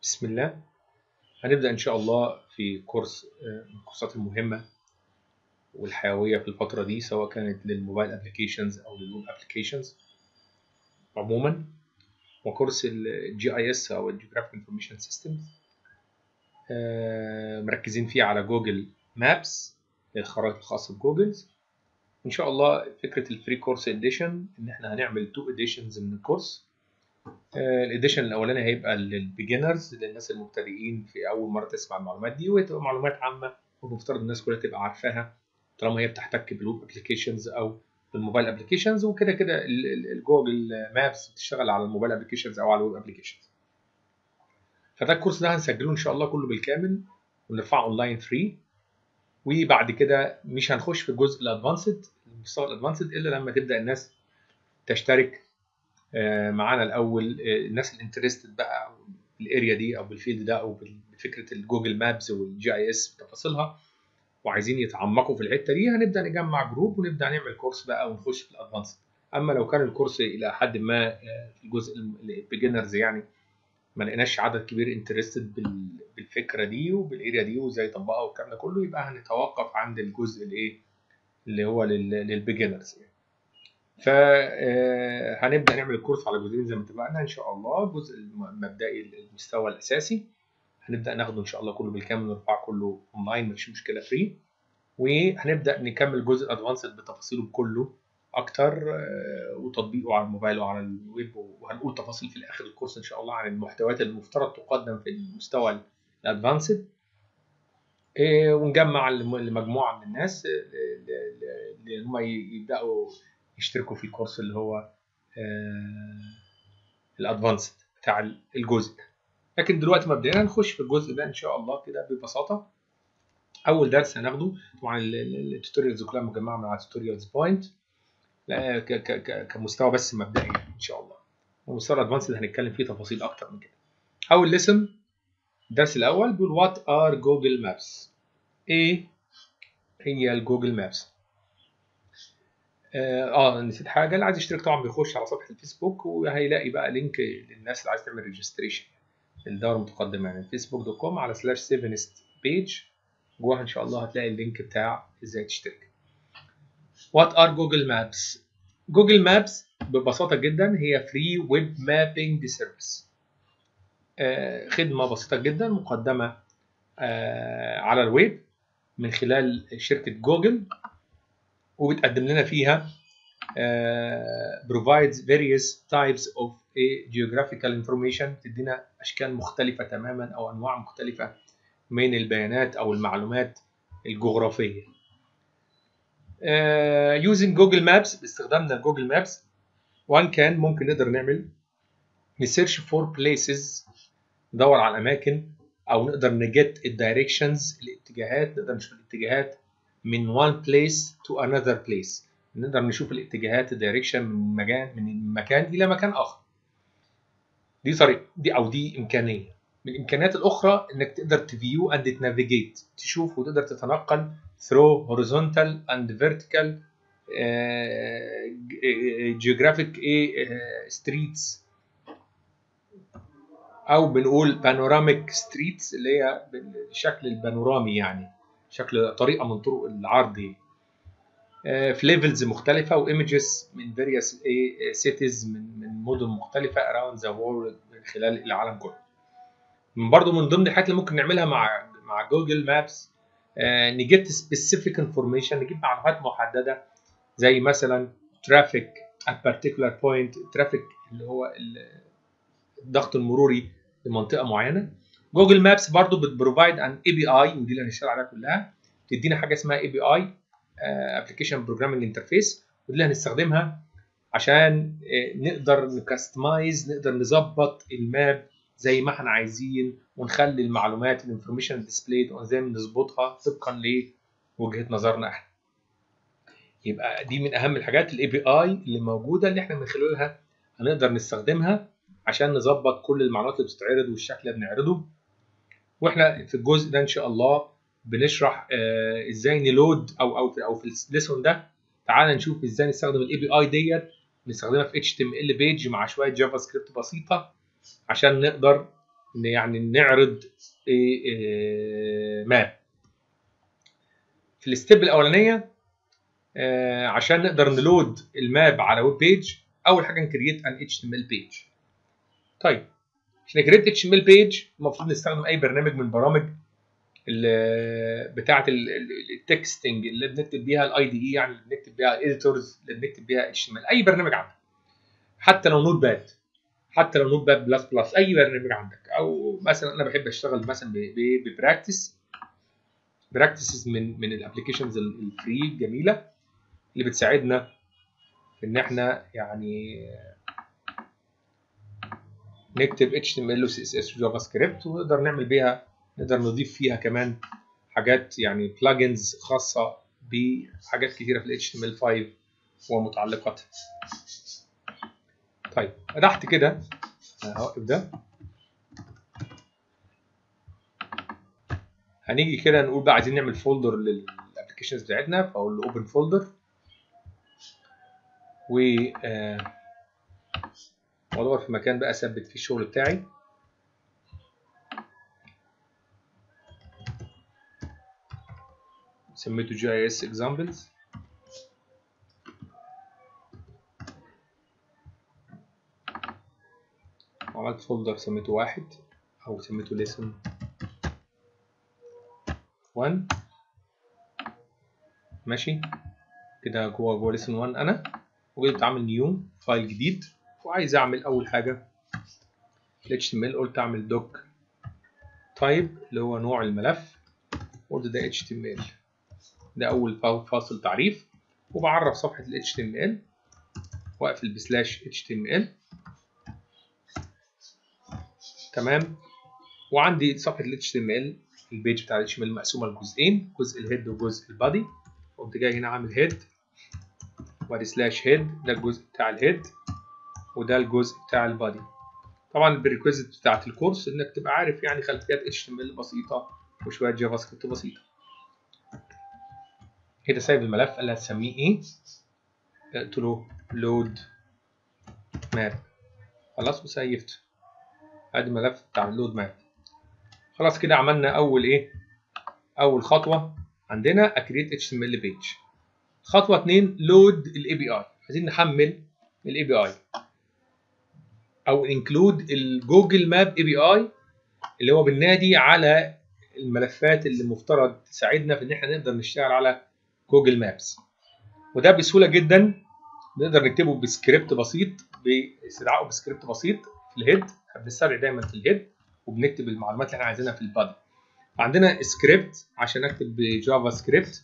بسم الله هنبدأ إن شاء الله في كورس من الكورسات المهمة والحيوية في الفترة دي سواء كانت للموبايل ابلكيشنز أو للويب ابلكيشنز عموما وكورس الجي اي اس أو الجيوغرافيك انفورميشن سيستمز مركزين فيه على جوجل مابس الخرائط الخاصة بجوجل إن شاء الله فكرة الفري كورس اديشن إن إحنا هنعمل تو اديشنز من الكورس الاديشن الاولاني هيبقى للبيجنرز للناس المبتدئين في اول مره تسمع المعلومات دي وهي تبقى معلومات عامه والمفترض الناس كلها تبقى عارفاها طالما هي بتحتك بالويب ابلكيشنز او بالموبايل ابلكيشنز وكده كده الجوجل مابس بتشتغل على الموبايل ابلكيشنز او على الويب ابلكيشنز فده الكورس ده هنسجله ان شاء الله كله بالكامل ونرفعه اونلاين فري وبعد كده مش هنخش في الجزء الادفانسد المستوى الادفانسد الا لما تبدا الناس تشترك معانا الاول الناس الانترستد بقى بالاريا دي او بالفيلد ده او بفكره الجوجل مابز والجي اي اس بتفاصيلها وعايزين يتعمقوا في الحته دي هنبدا نجمع جروب ونبدا نعمل كورس بقى ونخش في الادفانس اما لو كان الكورس الى حد ما في الجزء البيجنرز يعني ما لقيناش عدد كبير انترستد بالفكره دي وبالاريا دي وازاي يطبقها والكلام ده كله يبقى هنتوقف عند الجزء الايه اللي هو للبيجنرز يعني. فهنبدا نعمل الكورس على جزئين زي ما اتفقنا ان شاء الله الجزء المبدئي المستوى الاساسي هنبدا ناخده ان شاء الله كله بالكامل ونرفعه كله اونلاين مفيش مشكله فري وهنبدا نكمل الجزء الادفانسد بتفاصيله كله اكتر وتطبيقه على الموبايل وعلى الويب وهنقول تفاصيل في الاخر الكورس ان شاء الله عن المحتويات المفترض تقدم في المستوى الادفانسد ونجمع لمجموعه من الناس اللي هم يبداوا يشتركوا في الكورس اللي هو الادفانسد بتاع الجزء لكن دلوقتي مبدئيا هنخش في الجزء ده ان شاء الله كده ببساطه اول درس هناخده طبعا التوتوريالز كلها مجمعه من على توتوريالز بوينت كمستوى بس مبدئي ان شاء الله المستوى الادفانسد هنتكلم فيه تفاصيل اكتر من كده اول ليسن الدرس الاول بيقول وات ار جوجل مابس ايه هي الجوجل مابس اه نسيت حاجه اللي عايز يشترك طبعا بيخش على صفحه الفيسبوك وهيلاقي بقى لينك للناس اللي عايز تعمل ريجستريشن الدوره المتقدمه يعني فيسبوك دوت كوم على سلاش سيفنست بيج جواها ان شاء الله هتلاقي اللينك بتاع ازاي تشترك وات ار جوجل مابس جوجل مابس ببساطه جدا هي فري ويب مابينج سيرفيس خدمه بسيطه جدا مقدمه آه على الويب من خلال شركه جوجل وبتقدم لنا فيها uh, provides various types of a geographical information تدينا اشكال مختلفه تماما او انواع مختلفه من البيانات او المعلومات الجغرافيه uh, using Google Maps باستخدامنا جوجل مابس وان كان ممكن نقدر نعمل نسيرش فور بليسز ندور على الاماكن او نقدر نجت الدايركشنز الاتجاهات نقدر نشوف الاتجاهات من one place to another place نقدر نشوف الاتجاهات الدايركشن من مكان من مكان الى مكان اخر دي طريقه دي او دي امكانيه من الامكانيات الاخرى انك تقدر تفيو اند تنافيجيت تشوف وتقدر تتنقل through horizontal and vertical uh, geographic uh, streets او بنقول بانوراميك ستريتس اللي هي بالشكل البانورامي يعني شكل طريقه من طرق العرض في ليفلز مختلفه وايمجز من فيريوس سيتيز من من مدن مختلفه اراوند ذا وورلد من خلال العالم كله برضو من ضمن الحاجات اللي ممكن نعملها مع مع جوجل مابس نجيت سبيسيفيك انفورميشن نجيب معلومات محدده زي مثلا ترافيك at particular point ترافيك اللي هو الضغط المروري لمنطقه معينه جوجل مابس برضو بتبروفايد ان اي بي اي ودي اللي هنشتغل عليها كلها تدينا حاجه اسمها اي بي اي ابلكيشن بروجرامنج انترفيس ودي اللي هنستخدمها عشان نقدر نكستمايز نقدر نظبط الماب زي ما احنا عايزين ونخلي المعلومات الانفورميشن ديسبلايد ازاي نظبطها طبقا لوجهه نظرنا احنا يبقى دي من اهم الحاجات الاي بي اي اللي موجوده اللي احنا من خلالها هنقدر نستخدمها عشان نظبط كل المعلومات اللي بتتعرض والشكل اللي بنعرضه واحنا في الجزء ده ان شاء الله بنشرح آه ازاي نلود او او في او في الليسون ده تعال نشوف ازاي نستخدم الاي بي اي ديت نستخدمها في اتش تي ام ال بيج مع شويه جافا سكريبت بسيطه عشان نقدر ان يعني نعرض إيه إيه ماب في الستيب الاولانيه آه عشان نقدر نلود الماب على ويب بيج اول حاجه نكريت ان اتش ام ال بيج طيب عشان نكريت اتش ام ال بيج المفروض نستخدم اي برنامج من برامج بتاعه التكستنج اللي بنكتب بيها الاي دي اي يعني اللي بنكتب بيها الايديتورز اللي بنكتب بيها اتش ام ال اي برنامج عندك حتى لو نوت باد حتى لو نوت باد بلس بلس اي برنامج عندك او مثلا انا بحب اشتغل مثلا ببراكتس براكتسز من من الابلكيشنز الفري الجميله اللي بتساعدنا في ان احنا يعني نكتب HTML و CSS وجافا سكريبت ونقدر نعمل بيها نقدر نضيف فيها كمان حاجات يعني بلجنز خاصه بحاجات كتيره في ال HTML5 ومتعلقاتها. طيب فتحت كده هوقف ده هنيجي كده نقول بقى عايزين نعمل فولدر للابلكيشنز بتاعتنا فاقول له اوبن فولدر و وادور في مكان بقى اثبت فيه الشغل بتاعي سميته جي اي اس اكزامبلز وعملت فولدر سميته واحد او سميته ليسن 1 ماشي كده جوه جوه ليسن 1 انا وجيت اعمل نيو فايل جديد وعايز اعمل اول حاجه ال HTML قلت اعمل دوك تايب اللي هو نوع الملف قلت ده HTML ده اول فاصل تعريف وبعرف صفحه ال HTML واقفل بسلاش HTML تمام وعندي صفحه ال HTML البيج بتاع ال HTML مقسومه لجزئين جزء الهيد وجزء البادي قمت جاي هنا عامل هيد وادي سلاش هيد ده الجزء بتاع الهيد وده الجزء بتاع البادي طبعا البريكويزيت بتاعت الكورس انك تبقى عارف يعني خلفيات HTML بسيطه وشويه جافا سكريبت بسيطه كده سايب الملف اللي هتسميه ايه قلت له لود ماب خلاص وسيفته ادي الملف بتاع اللود ماب خلاص كده عملنا اول ايه اول خطوه عندنا اكريت اتش ام ال بيج خطوه 2 لود الاي بي اي عايزين نحمل الاي بي اي او انكلود الجوجل ماب اي بي اي اللي هو بننادي على الملفات اللي مفترض تساعدنا في ان احنا نقدر نشتغل على جوجل مابس وده بسهوله جدا نقدر نكتبه بسكريبت بسيط باستدعائه بسكريبت بسيط في الهيد بنستدعي دايما في الهيد وبنكتب المعلومات اللي احنا عايزينها في البادي عندنا سكريبت عشان اكتب بجافا سكريبت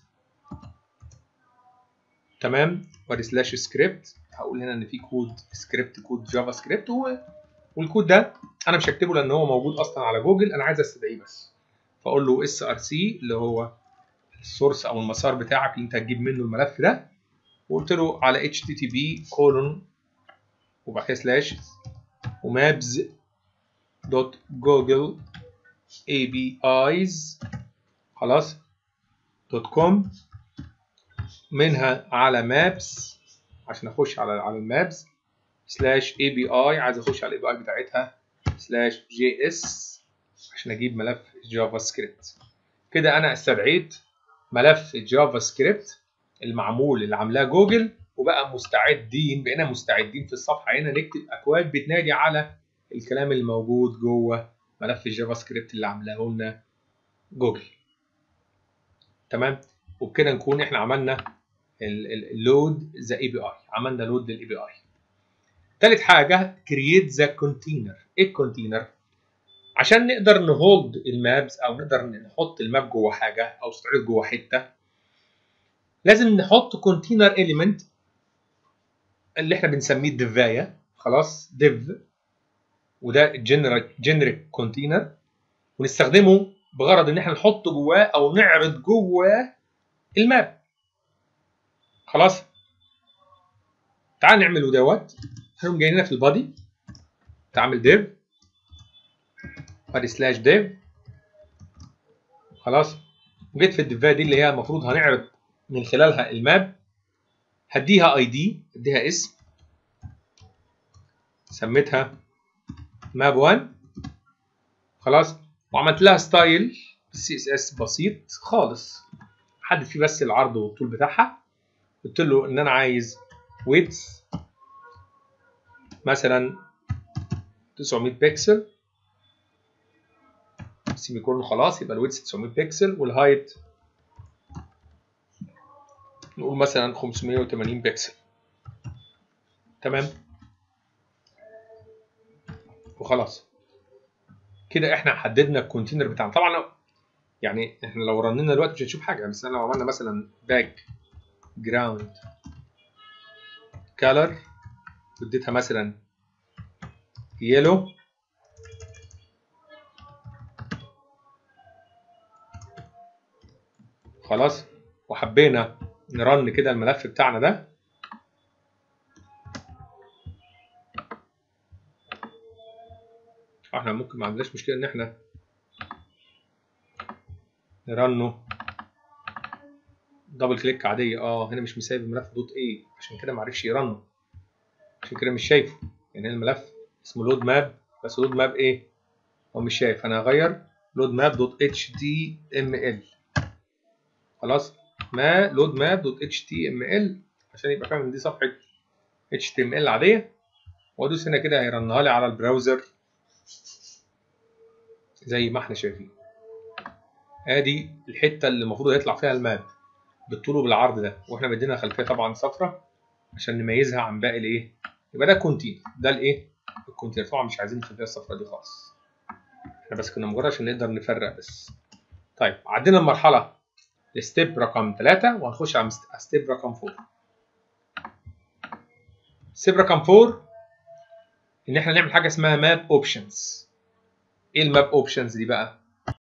تمام وادي سلاش سكريبت هقول هنا ان في كود سكريبت كود جافا سكريبت والكود ده انا مش هكتبه لان هو موجود اصلا على جوجل انا عايز استدعيه بس فاقول له اس ار سي اللي هو السورس او المسار بتاعك اللي انت هتجيب منه الملف ده وقلت له على اتش تي تي بي كولون وبعد كده سلاش ومابز دوت جوجل اي بي ايز خلاص دوت كوم منها على مابس عشان اخش على على المابس سلاش اي بي اي عايز اخش على الاي بي اي بتاعتها سلاش جي اس عشان اجيب ملف جافا سكريبت كده انا استدعيت ملف جافا سكريبت المعمول اللي عاملاه جوجل وبقى مستعدين بقينا مستعدين في الصفحه هنا نكتب اكواد بتنادي على الكلام اللي موجود جوه ملف الجافا سكريبت اللي عاملاه لنا جوجل تمام وبكده نكون احنا عملنا اللود ذا اي بي اي عملنا لود للاي بي اي تالت حاجه كرييت ذا كونتينر ايه الكونتينر عشان نقدر نهولد المابز او نقدر نحط الماب جوه حاجه او استعرض جوه حته لازم نحط كونتينر اليمنت اللي احنا بنسميه ديفايه خلاص ديف وده جنريك كونتينر ونستخدمه بغرض ان احنا نحط جواه او نعرض جواه الماب خلاص تعال نعمله دوت هنقوم جايين هنا في البادي تعمل ديف ادي سلاش ديف خلاص وجيت في الديفايه دي اللي هي المفروض هنعرض من خلالها الماب هديها اي دي اديها اسم سميتها ماب 1 خلاص وعملت لها ستايل سي اس اس بسيط خالص حدد فيه بس العرض والطول بتاعها قلت له ان انا عايز ويدث مثلا 900 بكسل سيمي كولون خلاص يبقى الويدث 900 بكسل والهايت نقول مثلا 580 بكسل تمام وخلاص كده احنا حددنا الكونتينر بتاعنا طبعا يعني احنا لو رنينا دلوقتي مش هنشوف حاجه بس لو عملنا مثلا باك جراوند كالر واديتها مثلا يلو خلاص وحبينا نرن كده الملف بتاعنا ده احنا ممكن ما عندناش مشكله ان احنا نرنه دبل كليك عاديه اه هنا مش مسايب الملف دوت ايه عشان كده معرفش يرن عشان كده مش شايفه يعني الملف اسمه لود ماب بس لود ماب ايه هو مش شايف انا هغير لود ماب دوت اتش تي ام ال خلاص ما لود ماب دوت اتش تي ام ال عشان يبقى فاهم ان دي صفحه اتش تي ام ال عاديه وادوس هنا كده هيرنها لي على البراوزر زي ما احنا شايفين ادي الحته اللي المفروض هيطلع فيها الماب بالطول وبالعرض ده واحنا مدينا خلفيه طبعا صفرة عشان نميزها عن باقي الايه يبقى ده كونتينر ده الايه الكونتينر طبعا مش عايزين الخلفيه الصفراء دي خالص احنا بس كنا مجرد عشان نقدر نفرق بس طيب عدينا المرحله الستيب رقم 3 وهنخش على ستيب رقم 4 ستيب رقم 4 ان احنا نعمل حاجه اسمها ماب اوبشنز ايه الماب اوبشنز دي بقى